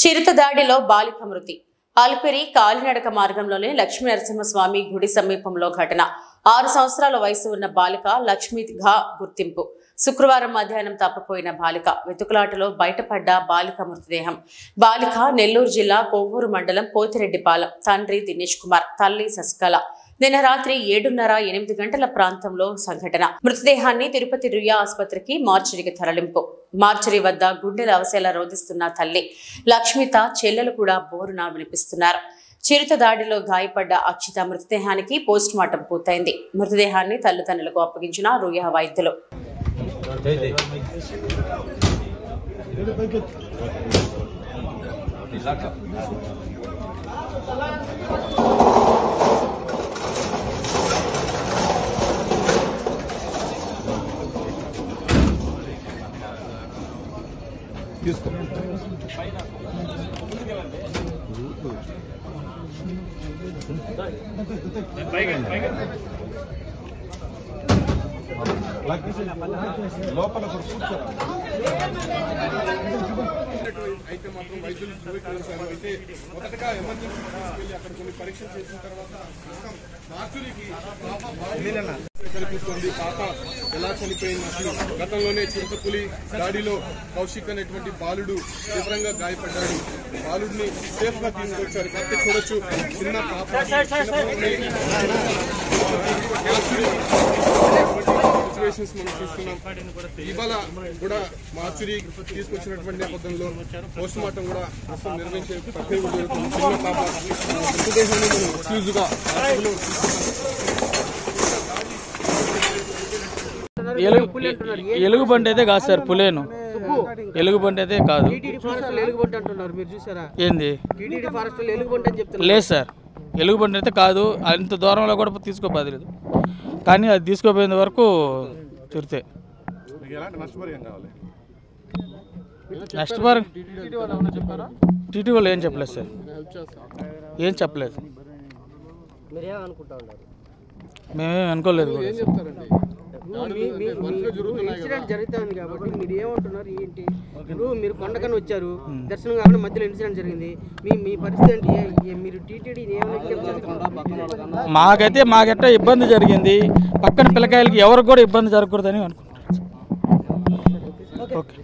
చిరుత దాడిలో బాలిక మృతి ఆలిపిరి కాలినడక మార్గంలోని లక్ష్మీ నరసింహస్వామి గుడి సమీపంలో ఘటన ఆరు సంవత్సరాల వయసు ఉన్న బాలిక లక్ష్మిగా గుర్తింపు శుక్రవారం మధ్యాహ్నం తప్పిపోయిన బాలిక వెతుకులాటలో బయటపడ్డ బాలిక మృతదేహం బాలిక నెల్లూరు జిల్లా కొవ్వూరు మండలం పోతిరెడ్డిపాలెం తండ్రి దినేష్ కుమార్ తల్లి శశికళ నిన్న రాత్రి ఏడున్నర ఎనిమిది గంటల ప్రాంతంలో సంఘటన మృతదేహాన్ని తిరుపతి రుయా ఆసుపత్రికి మార్చిరికి తరలింపు మార్చరీ వద్ద గుండెల అవసేలా రోధిస్తున్న తల్లి లక్ష్మిత చెల్లెలు కూడా బోరున వినిపిస్తున్నారు చిరుత దాడిలో గాయపడ్డ అక్షిత మృతదేహానికి పోస్ట్ మార్టం పూర్తయింది మృతదేహాన్ని తల్లిదండ్రులకు అప్పగించిన రుయా వైద్యులు లోపల కూడా కూర్చోరా అయితే మాత్రం వైద్యులు ధృవీకరించారు అయితే మొదటగా ఎమర్జెన్సీ తీసుకెళ్లి అక్కడ కొన్ని పరీక్షలు చేసిన తర్వాత ప్రస్తుతం మార్చురికి పాప బాగా కనిపిస్తుంది పాప ఎలా చనిపోయింది అసలు గతంలోనే చింతపులి దాడిలో కౌశిక్ అనేటువంటి బాలుడు తీవ్రంగా గాయపడ్డాడు బాలుడిని సేఫ్ గా తీసుకొచ్చారు కాబట్టి చూడొచ్చు చిన్న పాప సిచ్యువేషన్స్ మనం చూస్తున్నాం ఇవాళ కూడా మార్చురీ తీసుకొచ్చినటువంటి నేపథ్యంలో పోస్ట్ మార్టం కూడా ప్రస్తుతం నిర్వహించే ప్రక్రియ కూడా జరుగుతుంది చిన్న పాప మృతదేహాన్ని మనం ఎక్స్క్లూజ్ గా హాస్పిటల్లో ఎలుగు ఎలుగుబంటి అయితే కాదు సార్ పులేను ఎలుగుబంటి అయితే కాదు టీటీడీ ఫారెస్ట్ లో ఎలుగుబంటి అంటున్నారు మీరు చూసారా ఏంది టీటీడీ ఫారెస్ట్ లో ఎలుగుబంటి అని చెప్తున్నారు లేదు సార్ ఎలుగుబంటి అయితే కాదు అంత దూరంలో కూడా తీసుకోబోదలేదు కానీ అది తీసుకోపోయేంత వరకు తిరితే మీకు ఎలాంటి నష్టపరిహారం కావాలి నెక్స్ట్ వరకు టీటీ వాళ్ళు ఏం చెప్పలేదు సార్ ఏం చెప్పలేదు మీరేం అనుకుంటా ఉన్నారు మేమేం అనుకోలేదు కూడా సార్. మీ- మీ- మీ- ఇన్సిడెంట్ జరుగుతుంది కాబట్టి మీరు ఏమంటున్నారు ఏంటి ఇప్పుడు మీరు కొండకని వచ్చారు దర్శనం కాకుండా మధ్యలో ఇన్సిడెంట్ జరిగింది మీ మీ పరిస్థితి ఏంటి ఏ- ఏ- మీరు టీటీడీ ఏమైనా మాకైతే మాకెట్ట ఇబ్బంది జరిగింది పక్కన పిల్లకాయలకి ఎవరికి కూడా ఇబ్బంది జరగకూడదని అనుకుంటున్నాను సార్. ఓకే